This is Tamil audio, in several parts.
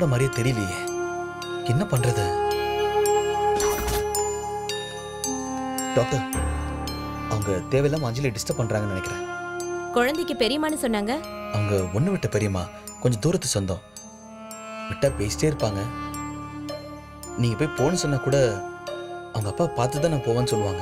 சாப்பிட மாதிரியே தெரியலையே என்ன பண்றது டாக்டர் அவங்க தேவையில்லாம அஞ்சலி டிஸ்டர்ப் பண்றாங்கன்னு நினைக்கிறேன் குழந்தைக்கு பெரியம்மான்னு சொன்னாங்க அவங்க ஒண்ணு விட்ட பெரியம்மா கொஞ்சம் தூரத்து சொந்தம் விட்டா பேசிட்டே இருப்பாங்க நீங்க போய் போன்னு சொன்னா கூட அவங்க அப்பா பார்த்து தான் நான் போவேன்னு சொல்லுவாங்க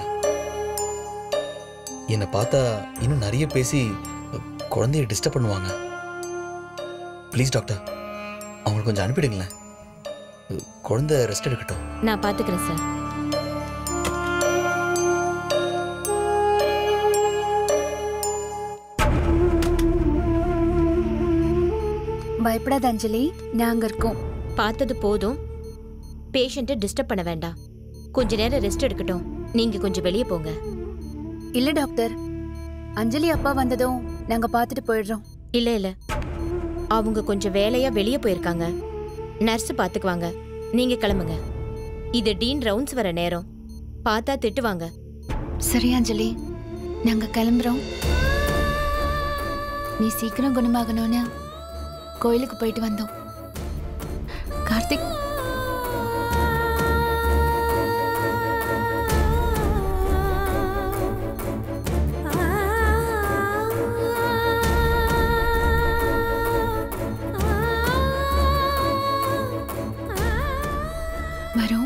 என்னை பார்த்தா இன்னும் நிறைய பேசி குழந்தைய டிஸ்டர்ப் பண்ணுவாங்க ப்ளீஸ் டாக்டர் அவங்களுக்கு கொஞ்சம் அனுப்பிடுங்களேன் குழந்தை ரெஸ்ட் எடுக்கட்டும் நான் பாத்துக்கிறேன் சார் பயப்படாத அஞ்சலி நாங்க இருக்கோம் பார்த்தது போதும் பேஷண்ட்டை டிஸ்டர்ப் பண்ண வேண்டாம் கொஞ்ச நேரம் ரெஸ்ட் எடுக்கட்டும் நீங்க கொஞ்சம் வெளியே போங்க இல்ல டாக்டர் அஞ்சலி அப்பா வந்ததும் நாங்க பார்த்துட்டு போயிடுறோம் இல்ல இல்ல அவங்க கொஞ்சம் வேலையா வெளியே போயிருக்காங்க நர்ஸ் பாத்துக்குவாங்க நீங்க கிளம்புங்க இது டீன் ரவுண்ட்ஸ் வர நேரம் பார்த்தா திட்டுவாங்க சரி அஞ்சலி நாங்க கிளம்புறோம் நீ சீக்கிரம் குணமாகணும்னு கோயிலுக்கு போயிட்டு வந்தோம் கார்த்திக் வரோம்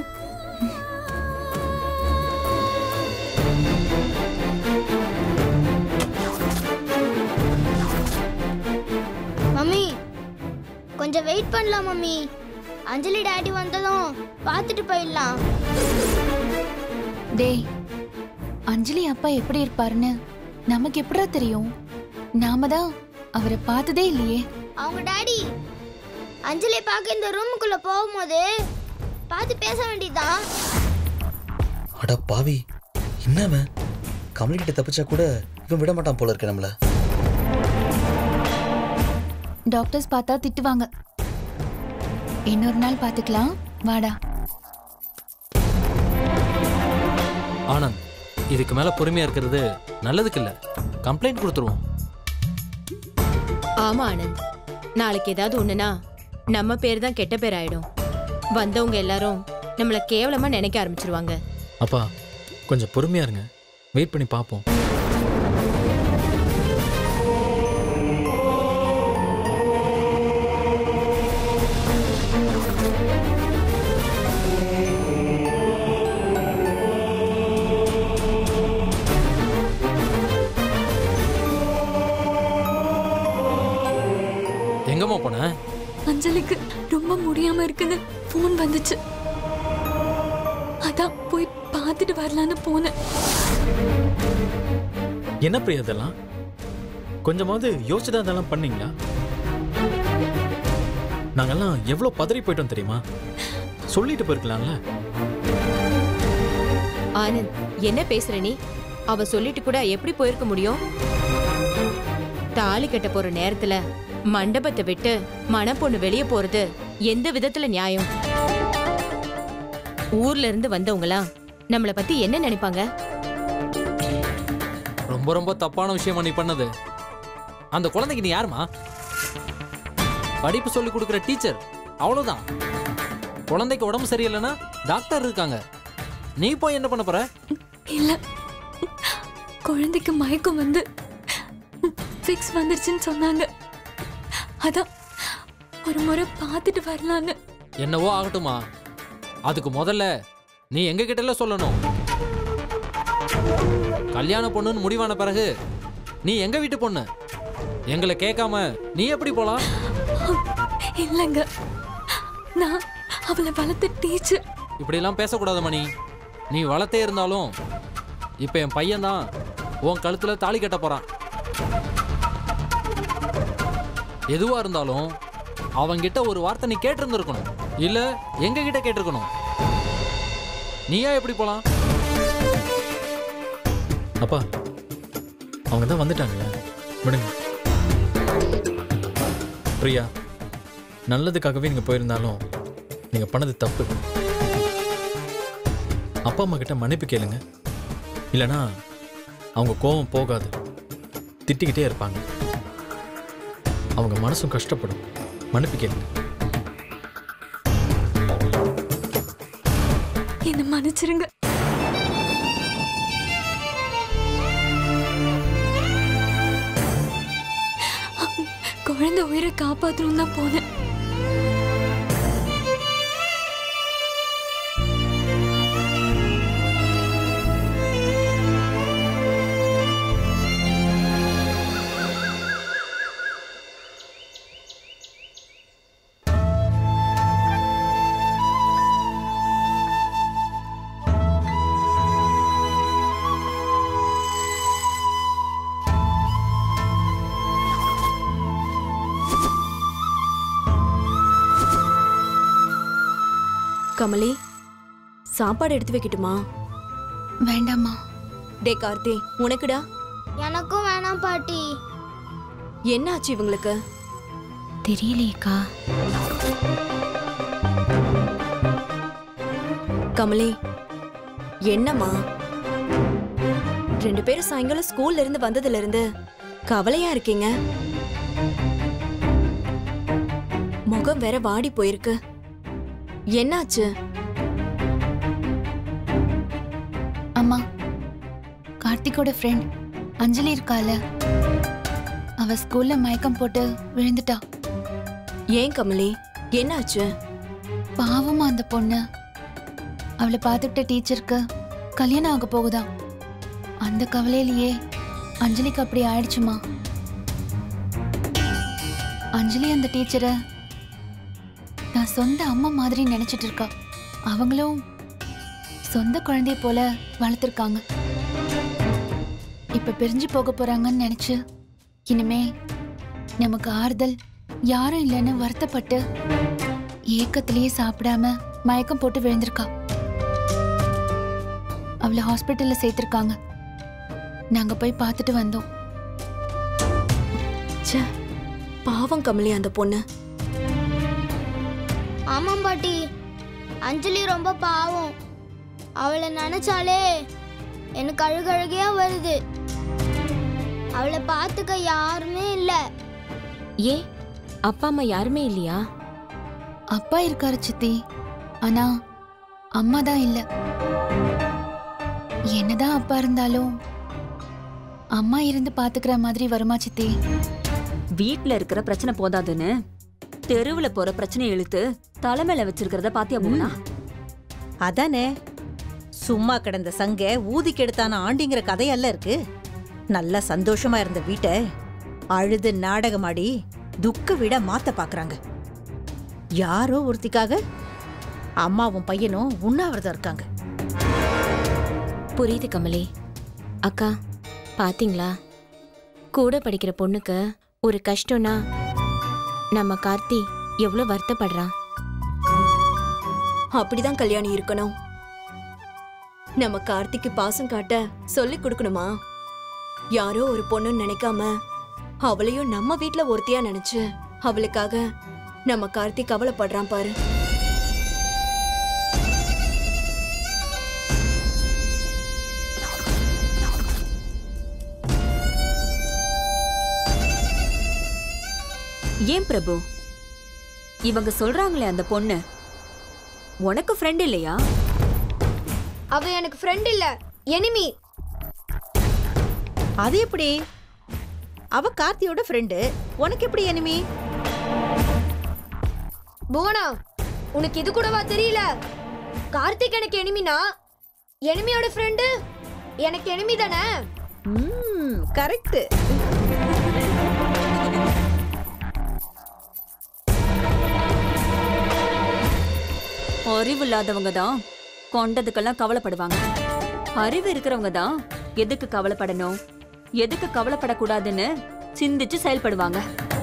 மம்மி கொஞ்சம் வெயிட் பண்ணலாம் மம்மி அஞ்சலி டாடி வந்ததும் பார்த்துட்டு போயிடலாம் டேய் அஞ்சலி அப்பா எப்படி இருப்பாருன்னு நமக்கு எப்படா தெரியும் நாம தான் அவரை பார்த்ததே இல்லையே அவங்க டாடி அஞ்சலி பார்க்க இந்த ரூமுக்குள்ள போகும்போது பார்த்து பேச வேண்டியதுதான் அட பாவி என்ன அவன் கமலி கிட்ட தப்பிச்சா கூட இவன் விட மாட்டான் போல இருக்க நம்மள டாக்டர்ஸ் பார்த்தா திட்டுவாங்க இன்னொரு நாள் பார்த்துக்கலாம் வாடா ஆனந்த் இதுக்கு மேல பொறுமையா இருக்கிறது நல்லதுக்கு இல்ல கம்ப்ளைண்ட் கொடுத்துருவோம் ஆமா ஆனந்த் நாளைக்கு ஏதாவது ஒண்ணுனா நம்ம பேர் தான் கெட்ட பேர் ஆயிடும் வந்தவங்க எல்லாரும் நம்மள கேவலமா நினைக்க ஆரம்பிச்சிருவாங்க அப்பா கொஞ்சம் பொறுமையா இருங்க வெயிட் பண்ணி பார்ப்போம் எங்கம்மா போன அஞ்சலிக்கு ரொம்ப முடியாம இருக்குன்னு ஃபோன் வந்துச்சு அதான் போய் பார்த்துட்டு வரலான்னு போனேன் என்ன பிரியா இதெல்லாம் கொஞ்சமாவது யோசிச்சுதான் இதெல்லாம் பண்ணீங்களா நாங்கெல்லாம் எவ்வளவு பதறி போயிட்டோம் தெரியுமா சொல்லிட்டு போயிருக்கலாம்ல ஆனந்த் என்ன பேசுற நீ அவ சொல்லிட்டு கூட எப்படி போயிருக்க முடியும் தாலி கட்ட போற நேரத்துல மண்டபத்தை விட்டு மணப்பொண்ணு வெளியே போறது எந்த விதத்துல நியாயம் ஊர்ல இருந்து வந்தவங்கலாம் நம்மள பத்தி என்ன நினைப்பாங்க ரொம்ப ரொம்ப தப்பான விஷயமா நீ பண்ணது அந்த குழந்தைக்கு நீ யாருமா படிப்பு சொல்லி கொடுக்குற டீச்சர் அவ்வளவுதான் குழந்தைக்கு உடம்பு சரியில்லைன்னா டாக்டர் இருக்காங்க நீ போய் என்ன பண்ண போற இல்ல குழந்தைக்கு மயக்கம் வந்து ஃபிக்ஸ் வந்துருச்சுன்னு சொன்னாங்க அதான் ஒரு முறை பார்த்துட்டு வரலான்னு என்னவோ ஆகட்டுமா அதுக்கு முதல்ல நீ எங்க கிட்ட சொல்லணும் கல்யாண பொண்ணுன்னு முடிவான பிறகு நீ எங்க வீட்டு பொண்ணு எங்களை கேட்காம நீ எப்படி போலாம் இல்லைங்க நான் அவளை வளர்த்த டீச்சர் இப்படிலாம் பேசக்கூடாது மணி நீ வளர்த்தே இருந்தாலும் இப்போ என் பையன்தான் உன் கழுத்துல தாலி கட்ட போறான் எதுவா இருந்தாலும் அவன்கிட்ட ஒரு வார்த்தை நீ கேட்டிருந்திருக்கணும் இல்ல எங்க கிட்ட கேட்டிருக்கணும் நீயா எப்படி போலாம் அப்பா அவங்க தான் வந்துட்டாங்களே விடுங்க பிரியா நல்லதுக்காகவே நீங்க போயிருந்தாலும் நீங்க பண்ணது தப்பு அப்பா அம்மா கிட்ட மன்னிப்பு கேளுங்க இல்லனா அவங்க கோபம் போகாது திட்டிக்கிட்டே இருப்பாங்க அவங்க மனசும் கஷ்டப்படும் மன்னிப்பு கேளுங்க என்ன மன்னிச்சிருங்க குழந்தை உயிரை காப்பாத்தணும் தான் போனேன் கமலி சாப்பாடு எடுத்து வைக்கட்டுமா வேண்டாம்மா டே கார்த்தி உனக்குடா எனக்கும் வேணாம் பாட்டி என்னாச்சு இவங்களுக்கு தெரியலையேக்கா கமலி என்னம்மா ரெண்டு பேரும் சாயங்காலம் ஸ்கூல்ல இருந்து வந்ததுல இருந்து கவலையா இருக்கீங்க முகம் வேற வாடி போயிருக்கு என்னாச்சு அம்மா கார்த்திகோட ஃப்ரெண்ட் அஞ்சலி இருக்கால அவ ஸ்கூல்ல மயக்கம் போட்டு விழுந்துட்டா ஏன் கமலி என்னாச்சு பாவமா அந்த பொண்ணு அவளை பார்த்துக்கிட்ட டீச்சருக்கு கல்யாணம் ஆக போகுதாம் அந்த கவலையிலேயே அஞ்சலிக்கு அப்படி ஆயிடுச்சுமா அஞ்சலி அந்த டீச்சரை நான் சொந்த அம்மா மாதிரி நினைச்சிட்டு இருக்கா அவங்களும் சொந்த குழந்தைய போல வளர்த்துருக்காங்க இப்ப பிரிஞ்சு போக போறாங்கன்னு நினைச்சு இனிமே நமக்கு ஆறுதல் யாரும் இல்லைன்னு வருத்தப்பட்டு ஏக்கத்திலேயே சாப்பிடாம மயக்கம் போட்டு விழுந்திருக்கா அவளை ஹாஸ்பிட்டல்ல சேர்த்திருக்காங்க நாங்க போய் பார்த்துட்டு வந்தோம் ச்சே பாவம் கமலி அந்த பொண்ணு ஆமாம் பாட்டி அஞ்சலி ரொம்ப பாவம் அவளை நினைச்சாலே எனக்கு அழுகழுகையா வருது அவளை பார்த்துக்க யாருமே இல்லை ஏன் அப்பா அம்மா யாருமே இல்லையா அப்பா இருக்காரு சித்தி ஆனா அம்மா தான் இல்ல என்னதான் அப்பா இருந்தாலும் அம்மா இருந்து பாத்துக்கிற மாதிரி வருமா சித்தி வீட்ல இருக்கிற பிரச்சனை போதாதுன்னு தெருவுல போற பிரச்சனை இழுத்து தலைமையில வச்சிருக்கிறத பாத்தியா போனா அதானே சும்மா கிடந்த சங்க ஊதி கெடுத்தான ஆண்டிங்கிற கதையல்ல இருக்கு நல்ல சந்தோஷமா இருந்த வீட்டை அழுது நாடகமாடி துக்க விட மாத்த பாக்குறாங்க யாரோ ஒருத்திக்காக அம்மாவும் பையனும் உண்ணாவிரதம் இருக்காங்க புரியுது கமலி அக்கா பாத்தீங்களா கூட படிக்கிற பொண்ணுக்கு ஒரு கஷ்டம்னா நம்ம கார்த்தி எவ்வளவு வருத்தப்படுறான் அப்படிதான் கல்யாணி இருக்கணும் நம்ம கார்த்திக்கு பாசம் காட்ட சொல்லி கொடுக்கணுமா யாரோ ஒரு பொண்ணுன்னு நினைக்காம அவளையும் நம்ம வீட்ல ஒருத்தியா நினைச்சு அவளுக்காக நம்ம கார்த்திக் கவலைப்படுறான் பாரு ஏன் பிரபு இவங்க சொல்றாங்களே அந்த பொண்ணு உனக்கு ஃப்ரெண்ட் இல்லையா அவ எனக்கு ஃப்ரெண்ட் இல்ல எனிமி அது எப்படி அவ கார்த்தியோட ஃப்ரெண்டு உனக்கு எப்படி எனிமி புவனா உனக்கு இது கூடவா தெரியல கார்த்திக் எனக்கு எனிமினா எனிமியோட ஃப்ரெண்டு எனக்கு எனிமி தானே ம் கரெக்ட் அறிவு இல்லாதவங்க தான் கொண்டதுக்கெல்லாம் கவலைப்படுவாங்க அறிவு இருக்கிறவங்க தான் எதுக்கு கவலைப்படணும் எதுக்கு கவலைப்படக்கூடாதுன்னு சிந்திச்சு செயல்படுவாங்க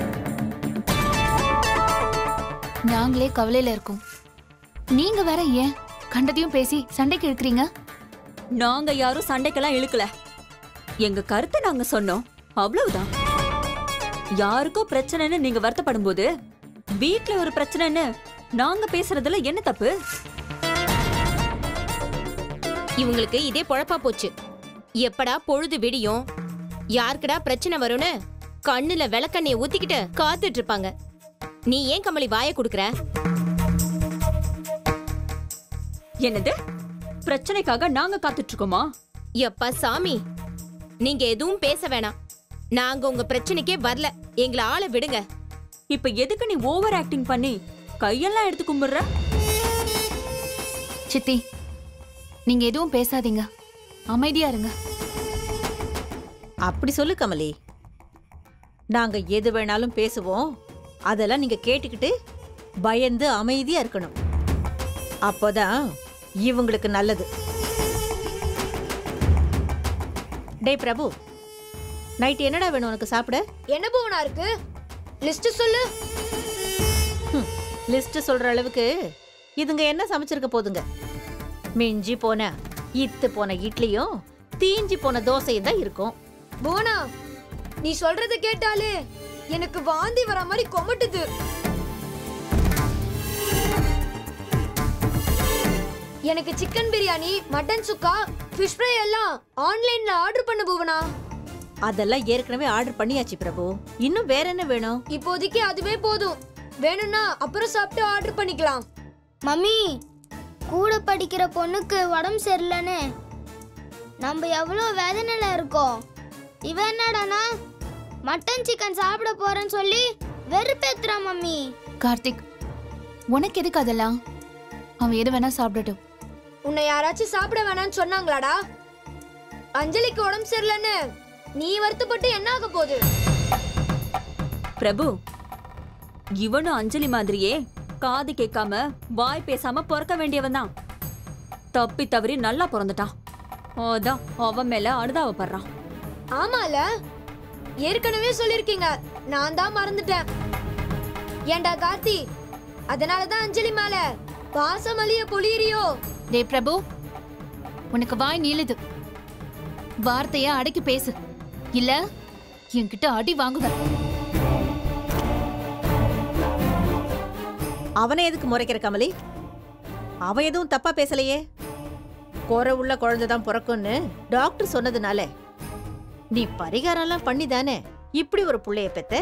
நாங்களே கவலையில இருக்கோம் நீங்க வேற ஏன் கண்டதையும் பேசி சண்டைக்கு இழுக்கிறீங்க நாங்க யாரும் சண்டைக்கெல்லாம் இழுக்கல எங்க கருத்தை நாங்க சொன்னோம் அவ்வளவுதான் யாருக்கோ பிரச்சனைன்னு நீங்க வருத்தப்படும் போது வீட்ல ஒரு பிரச்சனைன்னு நாங்க பேசுறதுல என்ன தப்பு இவங்களுக்கு இதே பொழப்பா போச்சு எப்படா பொழுது விடியும் யாருக்குடா பிரச்சனை வரும்னு கண்ணுல விளக்கண்ணைய ஊத்திக்கிட்டு காத்துட்டு இருப்பாங்க நீ ஏன் கமலி வாயை குடுக்குற என்னது பிரச்சனைக்காக நாங்க காத்துட்டு இருக்கோமா எப்பா சாமி நீங்க எதுவும் பேச வேணாம் நாங்க உங்க பிரச்சனைக்கே வரல எங்களை ஆள விடுங்க இப்ப எதுக்கு நீ ஓவர் ஆக்டிங் பண்ணி கையெல்லாம் எடுத்து கும்பிடுற சித்தி நீங்க எதுவும் பேசாதீங்க அமைதியா இருங்க அப்படி சொல்லு கமலி நாங்க எது வேணாலும் பேசுவோம் அதெல்லாம் நீங்க கேட்டுக்கிட்டு பயந்து அமைதியா இருக்கணும் அப்போதான் இவங்களுக்கு நல்லது டேய் பிரபு நைட் என்னடா வேணும் உனக்கு சாப்பிட என்ன பூவனா இருக்கு லிஸ்ட் சொல்லு லிஸ்ட் சொல்ற அளவுக்கு இதுங்க என்ன சமைச்சிருக்க போதுங்க மிஞ்சி போன இத்து போன இட்லியும் தீஞ்சி போன தோசையும் தான் இருக்கும் புவனா நீ சொல்றத கேட்டாலே எனக்கு வாந்தி வர மாதிரி கொமட்டுது எனக்கு chicken biryani mutton chukka fish fry எல்லாம் ஆன்லைன்ல ஆர்டர் பண்ண புவனா அதெல்லாம் ஏற்கனவே ஆர்டர் பண்ணியாச்சு பிரபு இன்னும் வேற என்ன வேணும் இப்போதைக்கு அதுவே போதும் வேணும்னா அப்புறம் சாப்பிட்டு ஆர்டர் பண்ணிக்கலாம் மம்மி கூட படிக்கிற பொண்ணுக்கு உடம்பு சரியில்லைன்னு நம்ம எவ்வளோ வேதனையில இருக்கோம் இவ என்னடானா மட்டன் சிக்கன் சாப்பிட போறேன்னு சொல்லி வெறுப்பேத்துறான் மம்மி கார்த்திக் உனக்கு எதுக்கு அதெல்லாம் அவன் எது வேணா சாப்பிடட்டும் உன்னை யாராச்சும் சாப்பிட வேணாம்னு சொன்னாங்களாடா அஞ்சலிக்கு உடம்பு சரியில்லைன்னு நீ வருத்தப்பட்டு என்ன ஆக போகுது பிரபு இவனும் அஞ்சலி மாதிரியே காது கேட்காம வாய் பேசாம பிறக்க வேண்டியவன் தான் தப்பி தவறி நல்லா பிறந்துட்டான் அதான் அவன் மேல அனுதாபப்படுறான் ஆமால ஏற்கனவே சொல்லிருக்கீங்க நான் தான் மறந்துட்டேன் ஏண்டா கார்த்தி அதனாலதான் அஞ்சலி மேல பாசமலிய பொழியறியோ டேய் பிரபு உனக்கு வாய் நீளுது வார்த்தைய அடக்கி பேசு இல்ல என்கிட்ட அடி வாங்குவேன் அவனை எதுக்கு முறைக்கிற கமலி அவன் எதுவும் தப்பா பேசலையே குறை உள்ள குழந்தை தான் பிறக்கும்னு டாக்டர் சொன்னதுனால நீ பரிகாரம்லாம் பண்ணி தானே இப்படி ஒரு புள்ளைய பெத்த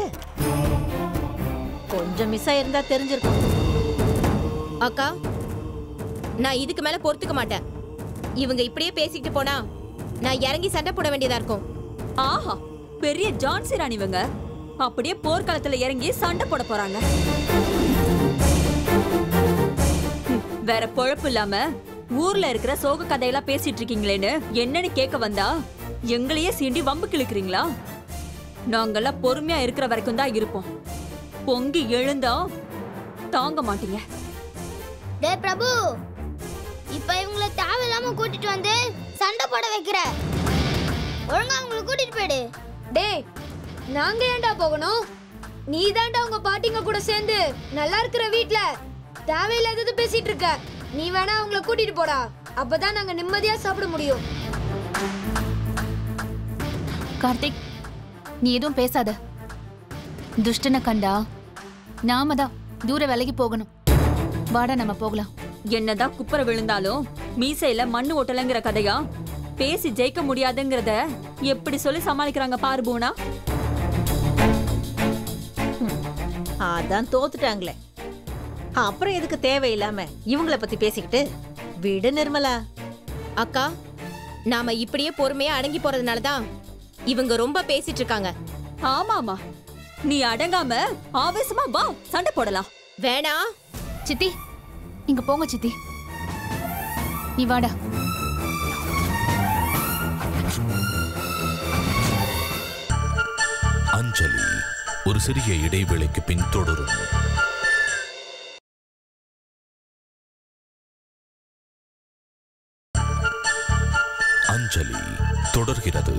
கொஞ்சம் மிஸ் ஆயிருந்தா தெரிஞ்சிருக்கும் அக்கா நான் இதுக்கு மேல பொறுத்துக்க மாட்டேன் இவங்க இப்படியே பேசிக்கிட்டு போனா நான் இறங்கி சண்டை போட வேண்டியதா இருக்கும் ஆஹா பெரிய ஜான்சி ராணி இவங்க அப்படியே போர்க்களத்துல இறங்கி சண்டை போட போறாங்க ஹம், வேற பொழப்பு இல்லாம ஊர்ல இருக்கிற சோக கதையெல்லாம் பேசிட்டு இருக்கீங்களேன்னு என்னன்னு கேட்க வந்தா எங்களையே சீண்டி வம்பு கிழக்குறீங்களா நாங்கெல்லாம் பொறுமையா இருக்கிற வரைக்கும் தான் இருப்போம் பொங்கி எழுந்தா தாங்க மாட்டீங்க டே பிரபு இப்ப இவங்கள தேவையில்லாம கூட்டிட்டு வந்து சண்டை போட வைக்கிற ஒழுங்கா அவங்கள கூட்டிட்டு போயிடு டேய் நாங்க ஏன்டா போகணும் நீ தான்டா உங்க பாட்டிங்க கூட சேர்ந்து நல்லா இருக்கிற வீட்ல தேவையில்லாதது பேசிட்டு இருக்க நீ வேணா அவங்கள கூட்டிட்டு போடா அப்பதான் நாங்க நிம்மதியா சாப்பிட முடியும் கார்த்திக் நீ எதுவும் பேசாத துஷ்டனை கண்டா நாம தான் தூர விலகி போகணும் வாடா நம்ம போகலாம் என்னதான் குப்புற விழுந்தாலும் மீசையில மண்ணு ஒட்டலைங்கிற கதையா பேசி ஜெயிக்க முடியாதுங்கிறத எப்படி சொல்லி சமாளிக்கிறாங்க பாரு பூனா அதான் தோத்துட்டாங்களே அப்புறம் எதுக்கு தேவையில்லாம இவங்கள பத்தி பேசிக்கிட்டு விடு நிர்மலா அக்கா நாம இப்படியே பொறுமையா அடங்கி போறதுனால தான் இவங்க ரொம்ப பேசிட்டு இருக்காங்க ஆமா ஆமா நீ அடங்காம ஆவேசமா வா சண்டை போடலாம் வேணா சித்தி இங்க போங்க சித்தி நீ வாடா அஞ்சலி ஒரு சிறிய இடைவேளைக்கு பின் தொடரும் அஞ்சலி தொடர்கிறது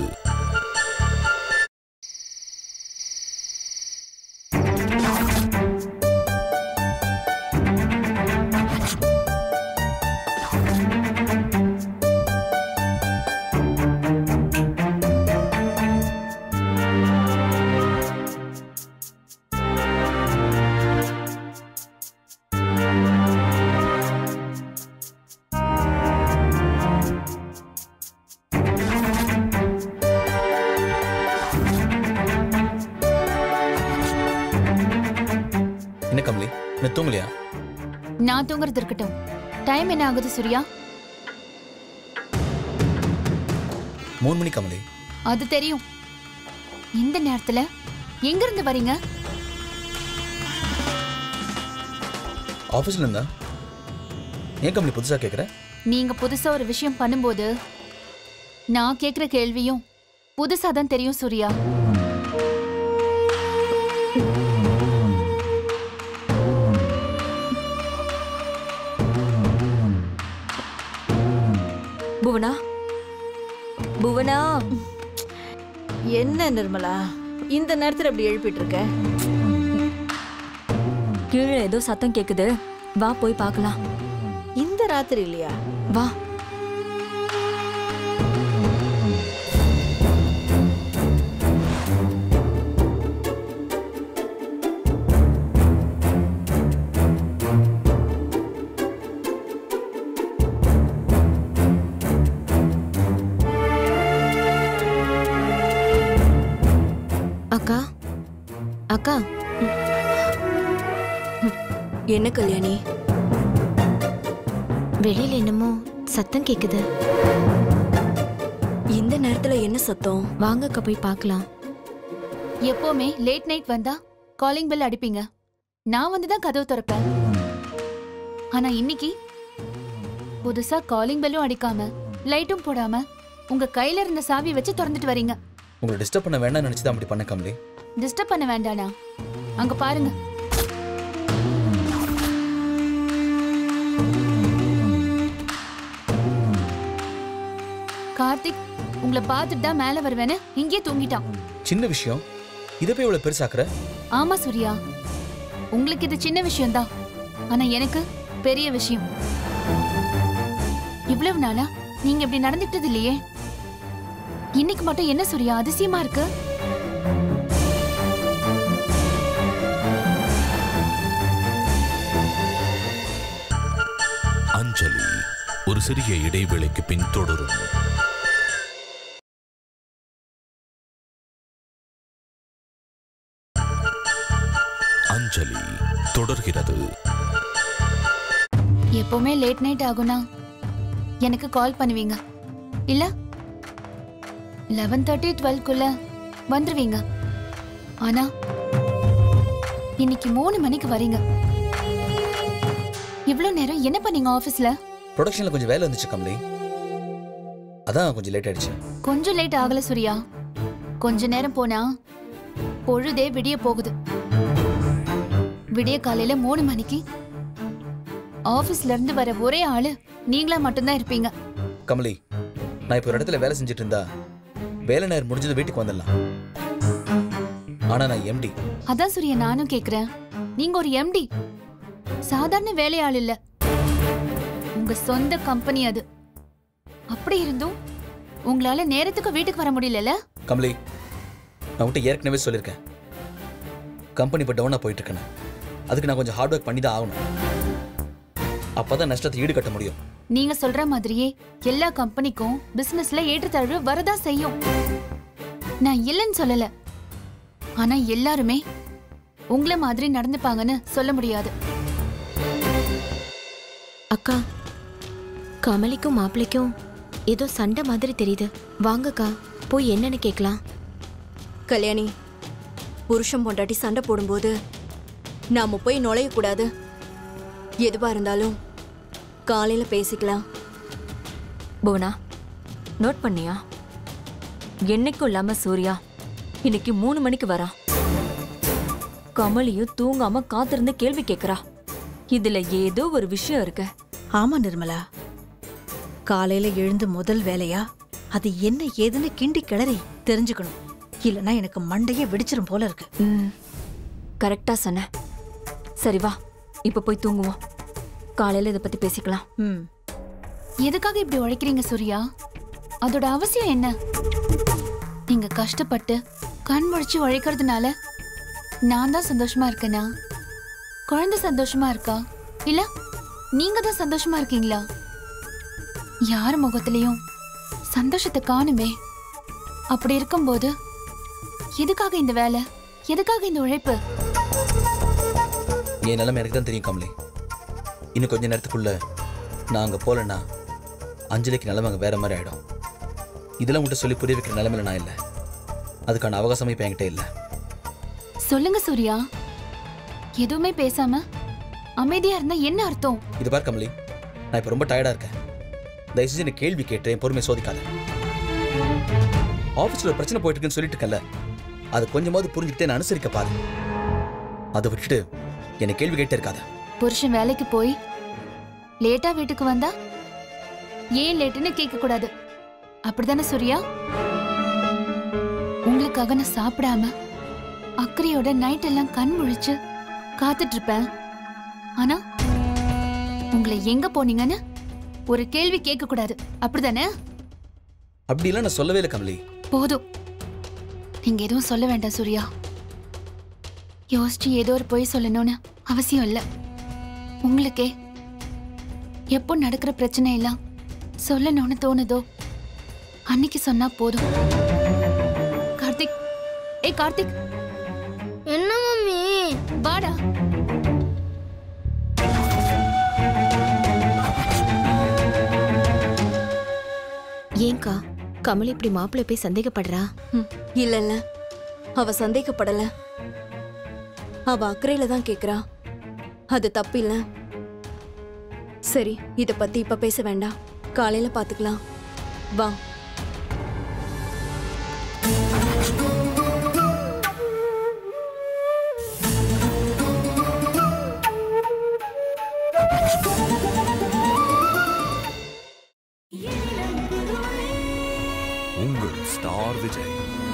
என்ன கமலி இன்னும் தூங்கலையா நான் தூங்குறது இருக்கட்டும் டைம் என்ன ஆகுது சூர்யா மூணு மணி கமலி அது தெரியும் இந்த நேரத்துல எங்க இருந்து வரீங்க ஆஃபீஸில் இருந்தா ஏன் கமலி புதுசாக கேட்குற நீங்க புதுசா ஒரு விஷயம் பண்ணும்போது நான் கேக்குற கேள்வியும் புதுசா தான் தெரியும் சூர்யா புவனா புவனா என்ன நிர்மலா இந்த நேரத்துல இப்படி எழுப்பிட்டு இருக்க கீழே ஏதோ சத்தம் கேக்குது வா போய் பார்க்கலாம் இந்த ராத்திரி இல்லையா வா அக்கா அக்கா என்ன கல்யாணி வெளியில என்னமோ சத்தம் கேக்குது இந்த நேரத்துல என்ன சத்தம் வாங்க அக்கா போய் பார்க்கலாம் எப்பவுமே லேட் நைட் வந்தா காலிங் பெல் அடிப்பீங்க நான் வந்து தான் கதவு திறப்பேன் ஆனா இன்னைக்கு புதுசா காலிங் பெல்லும் அடிக்காம லைட்டும் போடாம உங்க கையில இருந்த சாவி வச்சு திறந்துட்டு வரீங்க உங்களை டிஸ்டர்ப் பண்ண வேண்டாம்னு நினச்சி தான் அப்படி பண்ண கமலி டிஸ்டர்ப் பண்ண வேண்டானா அங்க பாருங்க கார்த்திக் உங்களை பார்த்துட்டு தான் மேல வருவேன்னு இங்கேயே தூங்கிட்டான் சின்ன விஷயம் இதை போய் இவ்வளோ பெருசாக்குற ஆமா சூர்யா உங்களுக்கு இது சின்ன விஷயம்தான் ஆனா எனக்கு பெரிய விஷயம் இவ்வளவு நாளா நீங்க இப்படி நடந்துக்கிட்டது இல்லையே இன்னைக்கு மட்டும் என்ன சூர்யா அதிசயமா இருக்கு அஞ்சலி ஒரு சிறிய இடைவேளைக்கு பின் தொடரும் அஞ்சலி தொடர்கிறது எப்பவுமே லேட் நைட் ஆகும்னா எனக்கு கால் பண்ணுவீங்க இல்ல லெவன் தேர்ட்டி டுவெல்க்குள்ள வந்துருவீங்க ஆனா இன்னைக்கு மூணு மணிக்கு வரீங்க இவ்வளவு நேரம் என்ன பண்ணீங்க ஆபீஸ்ல ப்ரொடக்ஷனில் கொஞ்சம் வேலை இருந்துச்சு கமலி அதான் கொஞ்சம் லேட் ஆயிடுச்சு கொஞ்சம் லேட் ஆகல சூர்யா கொஞ்ச நேரம் போனா பொழுதே விடிய போகுது விடிய காலையில மூணு மணிக்கு ஆபீஸ்ல இருந்து வர ஒரே ஆளு நீங்களா மட்டும்தான் இருப்பீங்க கமலி நான் இப்போ ஒரு இடத்துல வேலை செஞ்சுட்டு இருந்தா வேலை நேரம் முடிஞ்சது வீட்டுக்கு வந்துடலாம் ஆனா நான் எம்டி அதான் சூர்யா நானும் கேக்குறேன் நீங்க ஒரு எம்டி சாதாரண வேலையாள் இல்ல உங்க சொந்த கம்பெனி அது அப்படி இருந்தும் உங்களால நேரத்துக்கு வீட்டுக்கு வர முடியலல கமலி நான் உன்கிட்ட ஏற்கனவே சொல்லியிருக்கேன் கம்பெனி இப்போ டவுனாக போயிட்டு இருக்கேன் அதுக்கு நான் கொஞ்சம் ஹார்ட் ஒர்க் பண்ணி தான் ஆகணும் அப்பதான் நஷ்டத்தை ஈடுகட்ட முடியும் நீங்க சொல்ற மாதிரியே எல்லா கம்பெனிக்கும் பிசினஸ்ல ஏற்றத்தாழ்வு வரதா செய்யும் நான் இல்லைன்னு சொல்லல ஆனா எல்லாருமே உங்கள மாதிரி நடந்துப்பாங்கன்னு சொல்ல முடியாது அக்கா கமலிக்கும் மாப்பிளைக்கும் ஏதோ சண்டை மாதிரி தெரியுது வாங்கக்கா போய் என்னன்னு கேட்கலாம் கல்யாணி புருஷன் பொண்டாட்டி சண்டை போடும்போது நாம போய் நுழையக்கூடாது எதுவா இருந்தாலும் காலையில பேசிக்கலாம் புவனா நோட் பண்ணியா என்னைக்கும் இல்லாம சூர்யா இன்னைக்கு மூணு மணிக்கு வரா கமலியும் தூங்காம காத்திருந்து கேள்வி கேக்குறா இதுல ஏதோ ஒரு விஷயம் இருக்கு ஆமா நிர்மலா காலையில எழுந்து முதல் வேலையா அது என்ன ஏதுன்னு கிண்டி கிளறி தெரிஞ்சுக்கணும் இல்லனா எனக்கு மண்டையே வெடிச்சிரும் போல இருக்கு ம் கரெக்டா சொன்ன சரி வா இப்ப போய் தூங்குவோம் காலையில இதை பத்தி பேசிக்கலாம் ம் எதுக்காக இப்படி உழைக்கிறீங்க சூர்யா அதோட அவசியம் என்ன நீங்க கஷ்டப்பட்டு கண் முழிச்சு உழைக்கிறதுனால நான் தான் சந்தோஷமா இருக்கேனா குழந்தை சந்தோஷமா இருக்கா இல்ல நீங்க தான் சந்தோஷமா இருக்கீங்களா யார் முகத்திலையும் சந்தோஷத்தை காணுமே அப்படி இருக்கும்போது எதுக்காக இந்த வேலை எதுக்காக இந்த உழைப்பு என் நிலைமை எனக்கு தான் தெரியும் கமலி இன்னும் கொஞ்ச நேரத்துக்குள்ள நான் அங்கே போகலன்னா அஞ்சலிக்கு நிலைமை அங்கே வேற மாதிரி ஆயிடும் இதெல்லாம் உங்கள்கிட்ட சொல்லி புரிய வைக்கிற நிலைமையில நான் இல்லை அதுக்கான அவகாசமே இப்போ என்கிட்ட இல்லை சொல்லுங்க சூர்யா எதுவுமே பேசாம அமைதியா இருந்தா என்ன அர்த்தம் இது பார் கமலி நான் இப்போ ரொம்ப டயர்டாக இருக்கேன் தயவு செஞ்சு எனக்கு கேள்வி கேட்டு என் பொறுமையை சோதிக்காத ஆஃபீஸில் ஒரு பிரச்சனை போயிட்டு இருக்குன்னு சொல்லிட்டு இருக்கல அது கொஞ்சமாவது புரிஞ்சுக்கிட்டே நான் அனுசரிக்க பாரு அதை விட்டுட்டு என்னை கேள்வி கேட்டே இருக்காத புருஷன் வேலைக்கு போய் லேட்டா வீட்டுக்கு வந்தா ஏன் லேட்டுன்னு கேட்க கூடாது அப்படிதானே சூர்யா உங்களுக்காக நான் சாப்பிடாம அக்கறையோட நைட் எல்லாம் கண் முழிச்சு காத்துட்டு இருப்பேன் ஆனா உங்களை எங்க போனீங்கன்னு ஒரு கேள்வி கேட்க கூடாது அப்படிதானே அப்படிலாம் நான் சொல்லவே இல்லை கமலி போதும் நீங்க எதுவும் சொல்ல வேண்டாம் சூர்யா யோசிச்சு ஏதோ ஒரு பொய் சொல்லணும்னு அவசியம் இல்ல உங்களுக்கே எப்போ நடக்கிற பிரச்சனை எல்லாம் சொல்லணும்னு தோணுதோ அன்னைக்கு சொன்னா போதும் கார்த்திக் ஏய் கார்த்திக் என்ன மம்மி வாடா ஏங்கா கமல் இப்படி மாப்பிள்ளை போய் சந்தேகப்படுறா ம், இல்ல இல்ல அவ சந்தேகப்படல அவ அக்கறையில தான் கேக்குறா அது தப்பு இல்ல சரி இத பத்தி இப்ப பேச வேண்டாம் காலையில பாத்துக்கலாம் வா உங்கள் ஸ்டார் விஜய்